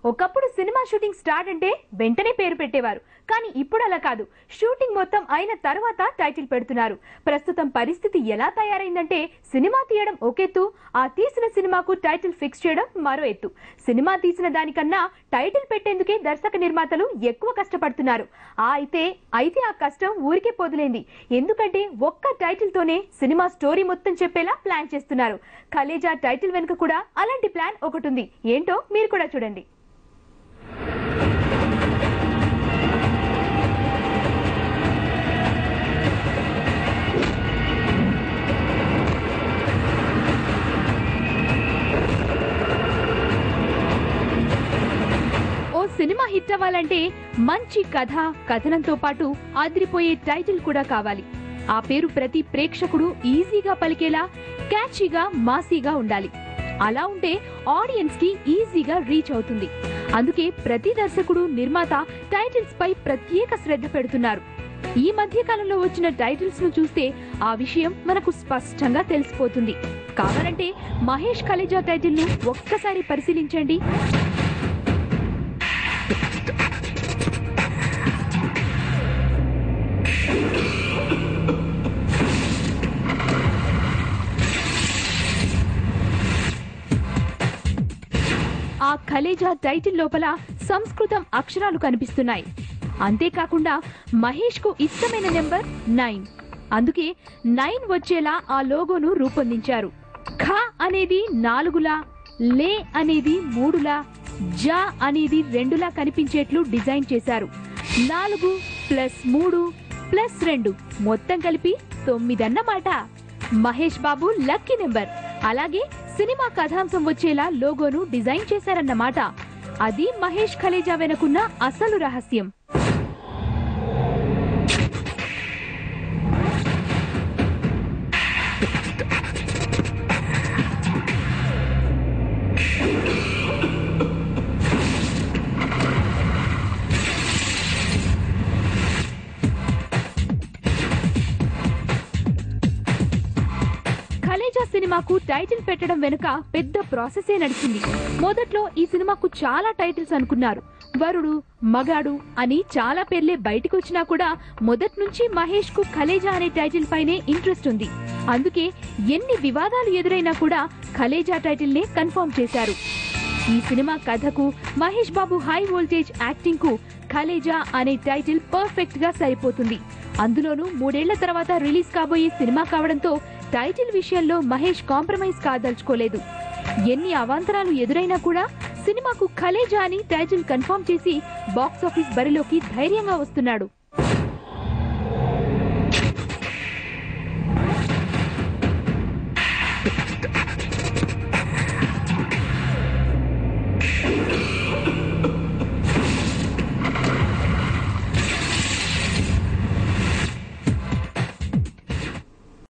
ఒకప్పుడు cinema shooting start అంటే వెంటనే పేరు పెట్టేవారు కానీ ఇప్పుడు అలా కాదు షూటింగ్ మొత్తం అయిన తర్వాత టైటిల్ పెడుతున్నారు ప్రస్తుతం పరిస్థితి ఎలా తయారైందంటే సినిమా తీయడం ఒక ఎత్తు ఆ తీసిన సినిమాకు టైటిల్ ఫిక్స్ చేయడం మరో ఎత్తు సినిమా తీసిన దానికన్నా టైటిల్ పెట్టేందుకే దర్శక నిర్మాతలు ఎక్కువ కష్టపడుతున్నారు ఆ అయితే అయితే ఆ కష్టం ఊరికే పొదిలేంది ఎందుకంటే ఒక్క టైటిల్ తోనే సినిమా స్టోరీ మొత్తం చెప్పేలా ప్లాన్ చేస్తున్నారు కలేజా టైటిల్ వెనుక కూడా అలాంటి ప్లాన్ ఒకటి ఉంది ఏంటో మీరు కూడా చూడండి ఓ సినిమా హిట్ అవ్వాలంటే మంచి కథ కథనంతో పాటు అదిరిపోయే టైటిల్ కూడా కావాలి ఆ పేరు ప్రతి ప్రేక్షకుడు ఈజీగా పలికేలా క్యాచీగా మాసీగా ఉండాలి అలా ఉంటే ఆడియన్స్ కి ఈజీగా రీచ్ అవుతుంది అందుకే ప్రతి దర్శకుడు నిర్మాత టైటిల్స్ పై ప్రత్యేక శ్రద్ధ పెడుతున్నారు ఈ మధ్య కాలంలో వచ్చిన టైటిల్స్ ను చూస్తే ఆ విషయం మనకు స్పష్టంగా తెలిసిపోతుంది కావాలంటే మహేష్ కలేజా టైటిల్ ను ఒక్కసారి పరిశీలించండి ఆ ఖలేజా టైటిల్ లోపల సంస్కృతం అక్షరాలు కనిపిస్తున్నాయి అంతేకాకుండా మహేష్ కు ఇష్టమైన నెంబర్ నైన్ అందుకే నైన్ వచ్చేలా ఆ లోగోను రూపొందించారు ఖ అనేది నాలుగులా లే అనేది మూడులా జా అనేది రెండులా కనిపించేట్లు డిజైన్ చేశారు నాలుగు ప్లస్ మూడు ప్లస్ రెండు మొత్తం కలిపి తొమ్మిదన్నమాట మహేష్ బాబు లక్కీ నెంబర్ అలాగే సినిమా కథాంశం వచ్చేలా లోగోను డిజైన్ చేశారన్నమాట అది మహేష్ ఖలేజా వెనుకున్న అసలు రహస్యం ఖలేజా సినిమాకు టైటిల్ పెట్టడం వెనుక పెద్ద ప్రాసెసే నడిచింది మొదట్లో ఈ సినిమాకు చాలా టైటిల్స్ అనుకున్నారు వరుడు మగాడు అని చాలా పేర్లే బయటకు వచ్చినా కూడా మొదటి నుంచి మహేష్ కు ఖలేజా అనే టైటిల్ పైనే ఇంట్రెస్ట్ ఉంది అందుకే ఎన్ని వివాదాలు ఎదురైనా కూడా ఖలేజా టైటిల్ నే కన్ఫర్మ్ చేశారు ఈ సినిమా కథకు Mahesh Babu high voltage acting కు ఖలేజా అనే టైటిల్ పర్ఫెక్ట్ గా సరిపోతుంది అందులోనూ మూడేళ్ల తర్వాత రిలీజ్ కాబోయే సినిమా కావడంతో టైటిల్ విషయంలో మహేష్ కాంప్రమైజ్ కాదలుచుకోలేదు ఎన్ని అవాంతరాలు ఎదురైనా కూడా సినిమాకు ఖలేజా అని టైటిల్ కన్ఫర్మ్ చేసి బాక్సాఫీస్ బరిలోకి ధైర్యంగా వస్తున్నాడు